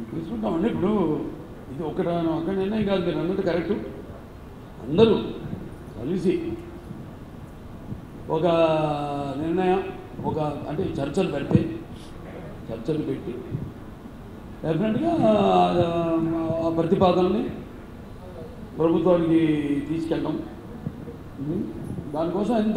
తీసుకుంటామండి ఇప్పుడు ఇది ఒకట ఒక నిర్ణయం కాదు మీరు అన్నది కరెక్ట్ అందరూ కలిసి ఒక నిర్ణయం ఒక అంటే చర్చలు పెడితే చర్చలు పెట్టి డెఫినెట్గా ఆ ప్రతిపాదనని ప్రభుత్వానికి తీసుకెళ్ళడం ఉమ్, దానికోసం ఎంత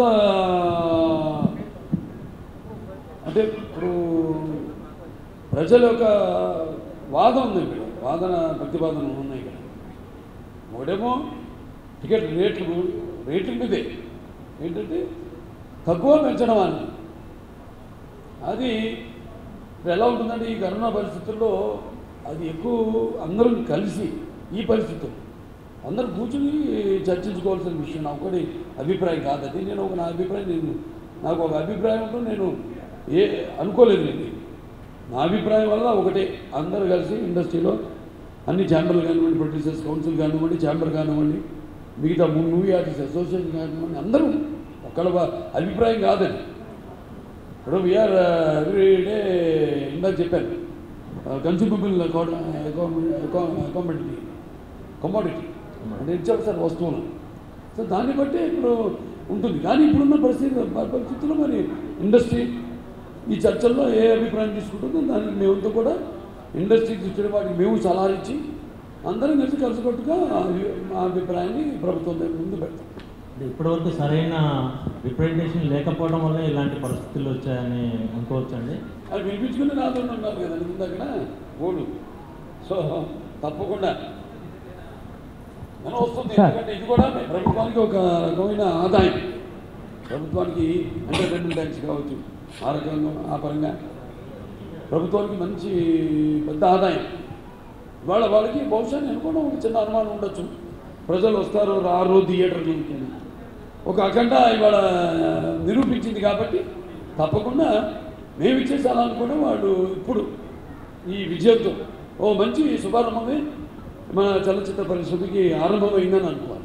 అంటే ఇప్పుడు ప్రజల యొక్క వాదన ఉంది ఇక్కడ వాదన ప్రతిపాదన ఉన్నాయి ఇక్కడ ఒకటేమో టికెట్ రేట్లు రేట్ల మీదే ఏంటంటే తక్కువ పెంచడం అని అది ఇప్పుడు ఎలా ఉంటుందంటే ఈ కరోనా పరిస్థితుల్లో అది ఎక్కువ అందరం కలిసి ఈ పరిస్థితుల్లో అందరూ కూర్చుని చర్చించుకోవాల్సిన విషయం నా ఒకటి అభిప్రాయం కాదు అది నేను ఒక నా అభిప్రాయం నేను నాకు ఒక అభిప్రాయం ఉంటూ నేను ఏ అనుకోలేదు నేను నా అభిప్రాయం వల్ల ఒకటే అందరూ కలిసి ఇండస్ట్రీలో అన్ని ఛాంబర్లు కానివ్వండి ప్రొడ్యూసర్స్ కౌన్సిల్ కానివ్వండి ఛాంబర్ కానివ్వండి మిగతా మూవీ ఆర్టిస్ట్ అసోసియేషన్ కానివ్వండి అందరూ ఒకళ్ళ వా- అభిప్రాయం కాదని ఇప్పుడు వీఆర్ ఎవ్రీ డే ఇందాక చెప్పాను కన్స్యూమబుల్ అకామిడిటీ కమోడిటీ అంటే ఇచ్చారు సార్ వస్తువులు సో దాన్ని బట్టి ఇప్పుడు ఉంటుంది కానీ ఇప్పుడున్న పరిస్థితి పరిస్థితుల్లో మరి ఇండస్ట్రీ ఈ చర్చల్లో ఏ అభిప్రాయం తీసుకుంటుందో దానికి మేమంతా కూడా ఇండస్ట్రీ దృష్టి వాటికి మేము సలహాలు ఇచ్చి అందరం కలిసి కలిసికట్టుగా ఆ అభి- మా అభిప్రాయాన్ని ప్రభుత్వం దగ్గర ముందు పెడతాం అంటే ఇప్పటివరకు సరైన రిప్రజెంటేషన్ లేకపోవడం వల్ల ఇలాంటి పరిస్థితులు వచ్చాయని అనుకోవచ్చండి అది వినిపించుకుని రాదు ఉన్నారు కదండి ముందు అక్కడ ఓడు సో తప్పకుండా మనం వస్తుంది సార్. ఎందుకంటే ఇది కూడా ప్రభుత్వానికి ఒక రకమైన ఆదాయం ప్రభుత్వానికి ఎంటర్టైన్మెంట్ ట్యాక్స్ కావచ్చు ఆ రకంగా ఆ పరంగా ప్రభుత్వానికి మంచి పెద్ద ఆదాయం ఇవాళ వాళ్ళకి బహుశా నేను కూడా ఒక చిన్న అనుమానం ఉండొచ్చు ప్రజలు వస్తారు రారు థియేటర్లకి అని ఒక అఖండ ఇవాళ నిరూపించింది కాబట్టి తప్పకుండా మేము ఇచ్చే స్థలాన్ని కూడా వాళ్ళు ఇప్పుడు ఈ విజయంతో ఓ మంచి శుభారంభమే మన చలచిత్ర పరిశ్రమకి ఆరంభమైందని అనుకోవాలి